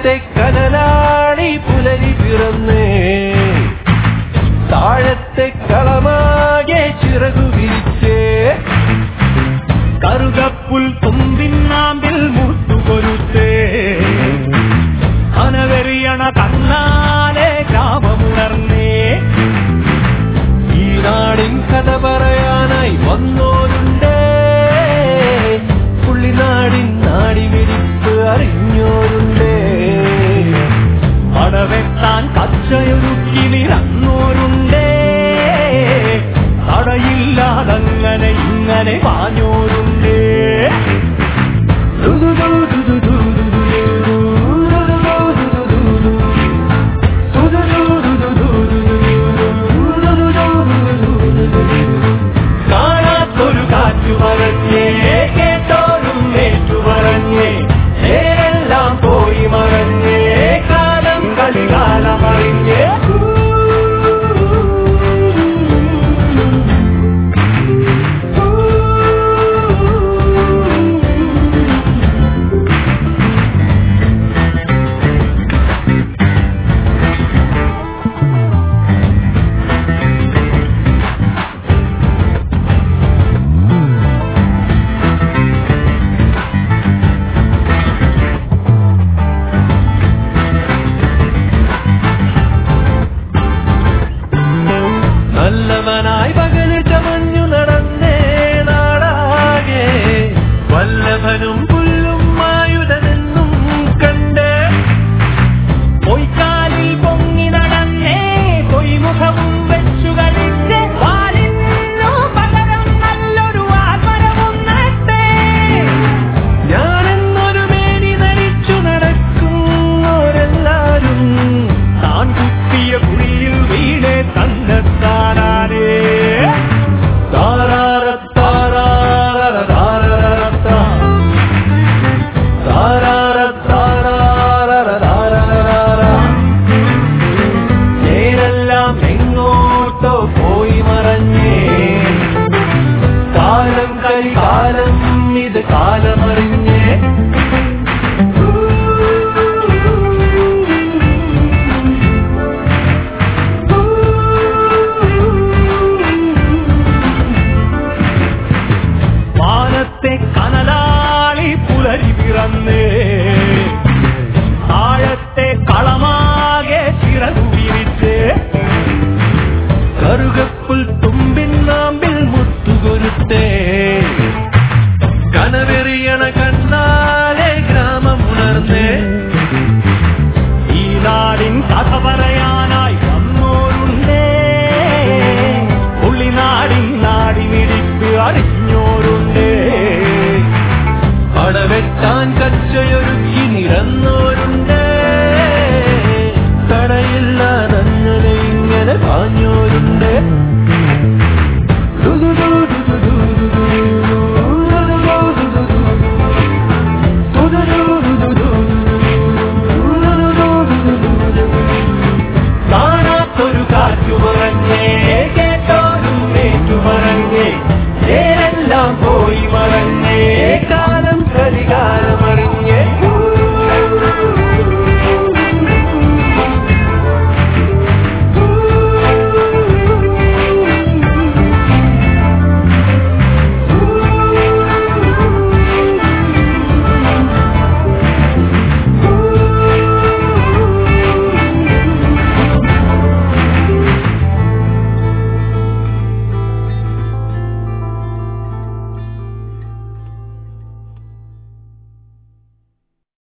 താഴത്തെ കനലാളി പുലരി പിറന്നേ താഴത്തെ കളമാകെ ചിറകു വിരിച്ചേ കറുകപ്പുൽ തുമ്പിന്നാമ്പിൽ മുത്തുകൊരുത്തേ അനവെറിയണ കണ്ണാലെ ഗ്രാമമുണർന്നേ ഈ നാടിൻ കഥ പറയാനായി വന്നോരുണ്ടേ പുള്ളിനാടിൻ നാടി വിരിപ്പ് അറിഞ്ഞോരുണ്ടേ അടവെട്ടാൻ പച്ചയൊരുക്കി നിറന്നോരുണ്ടേ തടയില്ലാതങ്ങനെ ഇങ്ങനെ പാഞ്ഞോരുണ്ടേ കാണാത്തൊരു കാറ്റു പറഞ്ഞേ കേട്ടോരും ഏറ്റു പറഞ്ഞേ നേരെല്ലാം പോയി മറഞ്ഞേ കാലം കളികാലമറിഞ്ഞേ നല്ലവനായി പകല് ചമഞ്ഞു നടന്നേ നാടാകെ വല്ലഭനും പുല്ലും ആയുധനെന്നും കണ്ട് പൊയ്ക്കാലിൽ പൊങ്ങി നടന്നേ പൊയ്മുഖവും വെച്ചു കളിച്ച് പാലിന്നു പകരം നല്ലൊരു ആത്മരവും നട്ടേ ഞാനെന്നൊരു മേനി ധരിച്ചു നടക്കുന്നവരെല്ലാരും താൻ കുത്തിയ കുഴിയിൽ വീണേ തന്നെത്താനാനേ താരാരത്താരാരതാരാരത്താ. താരാരത്താരാരതാരാരതാരാ. നേരെല്ലാം എങ്ങോട്ടോ പോയി മറഞ്ഞേ കാലം കൈ കാലം ഇത് കാലമറിഞ്ഞേ വാനത്തെ കനലാളി പുലരി പിറന്നേ താഴത്തെ കളമാകെ ചിറകു വിരിച്ച് കറുകപ്പുൽ തുമ്പിൻ നാമ്പിൽ മുത്തുകൊരുത്തേ കനവെറിയണ കണ്ണാലെ ഗ്രാമമുണർന്നേ ഈ നാടിൻ കഥ പറയാനായി വന്നോരുണ്ടേ ഉള്ളിനാടിൻ നാടിമിടിപ്പ് അറിഞ്ഞോരുണ്ടേ പടവെട്ടാൻ കച്ചയൊരുക്കി നിരന്നോരുണ്ട് തടയില്ലാതങ്ങനെ ഇങ്ങനെ പാഞ്ഞോരുണ്ട്